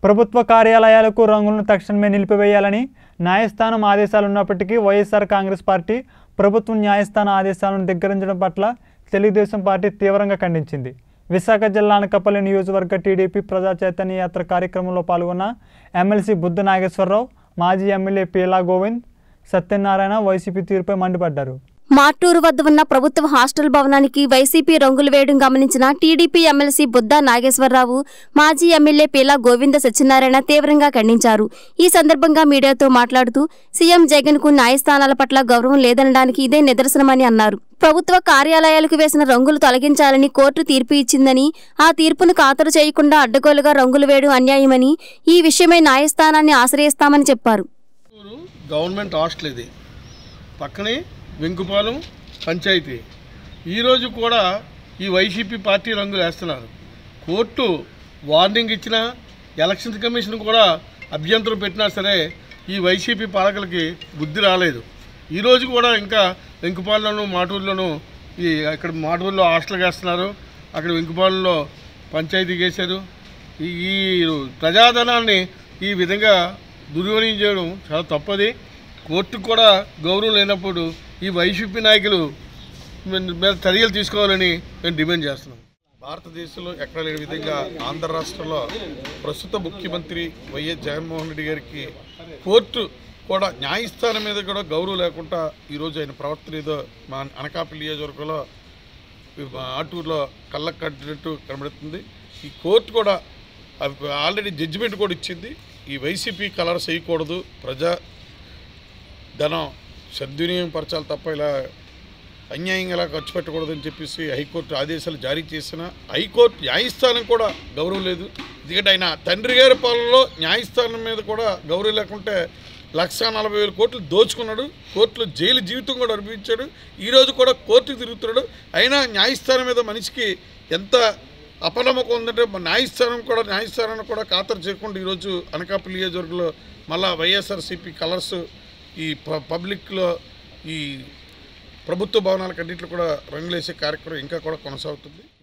ప్రభుత్వ కార్యాలయాలకు రంగులను తక్షణమే నిలిపివేయాలని న్యాయస్థానం ఆదేశాలు ఉన్నప్పటికీ వైఎస్ఆర్ కాంగ్రెస్ పార్టీ ప్రభుత్వం న్యాయస్థాన ఆదేశాలను ధిక్కరించడం పట్ల తెలుగుదేశం పార్టీ తీవ్రంగా ఖండించింది విశాఖ జిల్లా అనకాపల్లి నియోజకవర్గ టీడీపీ ప్రజా చైతన్య యాత్ర కార్యక్రమంలో పాల్గొన్న ఎమ్మెల్సీ బుద్ధ నాగేశ్వరరావు మాజీ ఎమ్మెల్యే పీలా గోవింద్ సత్యనారాయణ వైసీపీ తీరుపై మండిపడ్డారు మార్టూరు వద్ద ఉన్న ప్రభుత్వ హాస్టల్ భవనానికి వైసీపీ రంగులు వేయడం గమనించిన టీడీపీ ఎమ్మెల్సీ బుద్దా నాగేశ్వరరావు మాజీ ఎమ్మెల్యే పీలా గోవింద సత్యనారాయణ తీవ్రంగా ఖండించారు ఈ సందర్భంగా మీడియాతో మాట్లాడుతూ సీఎం జగన్ కు న్యాయస్థానాల పట్ల గౌరవం లేదనడానికి ఇదే నిదర్శనమని అన్నారు ప్రభుత్వ కార్యాలయాలకు వేసిన రంగులు తొలగించాలని కోర్టు తీర్పు ఇచ్చిందని ఆ తీర్పును ఖాతరు చేయకుండా అడ్డగోలుగా రంగులు వేయడం అన్యాయమని ఈ విషయమై న్యాయస్థానాన్ని ఆశ్రయిస్తామని చెప్పారు ఊరు గవర్నమెంట్ హాస్టల్ ఇది పక్కనే వెంకుపాలెం పంచాయతీ ఈరోజు కూడా ఈ వైసీపీ పార్టీ రంగులు వేస్తున్నారు కోర్టు వార్నింగ్ ఇచ్చిన ఎలక్షన్ కమిషన్ కూడా అభ్యంతరం పెట్టినా సరే ఈ వైసీపీ పాలకులకి బుద్ధి రాలేదు ఈరోజు కూడా ఇంకా వెంకుపాలెంలోను మాటూరులోను ఈ ఇక్కడ మాటూరులో హాస్టల్ వేస్తున్నారు అక్కడ వెంకుపాలెంలో పంచాయతీ వేశారు ఈ ఈ ప్రజాధనాన్ని ఈ విధంగా దుర్వినియోగం చేయడం చాలా తప్పది కోర్టుకు కూడా గౌరవం లేనప్పుడు ఈ వైసీపీ నాయకులు మీద మీద చర్యలు తీసుకోవాలని మేము డిమాండ్ చేస్తున్నాం భారతదేశంలో ఎక్కడ లేని విధంగా ఆంధ్ర రాష్ట్రంలో ప్రస్తుత ముఖ్యమంత్రి వైఎస్ జగన్మోహన్ రెడ్డి గారికి కోర్టు కూడా న్యాయస్థానం మీద కూడా గౌరవం లేకుండా ఈరోజు ఆయన ప్రవర్తన ఏదో మా అనకాపల్లి నియోజకవర్గంలో ఆటూరులో కళ్ళకు కట్టినట్టు కనబడుతుంది ఈ కోర్టు కూడా అవి ఆల్రెడీ జడ్జిమెంట్ కూడా ఇచ్చింది ఈ వైసీపీ కలర్స్ వేయకూడదు ప్రజా ధనం సద్వినియోగం పరచాలి తప్ప ఇలా అన్యాయంగా ఇలా ఖర్చు పెట్టకూడదని చెప్పేసి హైకోర్టు ఆదేశాలు జారీ చేసిన హైకోర్టు న్యాయస్థానం కూడా గౌరవం లేదు ఎందుకంటే ఆయన తండ్రి గారి పాలనలో న్యాయస్థానం మీద కూడా గౌరవం లేకుంటే లక్ష నలభై వేల కోట్లు దోచుకున్నాడు కోర్టులో జైలు జీవితం కూడా అనుభవించాడు ఈరోజు కూడా కోర్టుకు తిరుగుతున్నాడు అయినా న్యాయస్థానం మీద మనిషికి ఎంత అపనమ్మకం ఉందంటే మన న్యాయస్థానం కూడా న్యాయస్థానాన్ని కూడా ఖాతరు చేయకుండా ఈరోజు అనకాపల్లి నియోజకవర్గంలో మళ్ళా వైఎస్ఆర్సీపీ కలర్స్ ఈ ప- పబ్లిక్లో ఈ ప్రభుత్వ భవనాలకన్నింటిలో కూడా రంగులేసే కార్యక్రమం ఇంకా కూడా కొనసాగుతుంది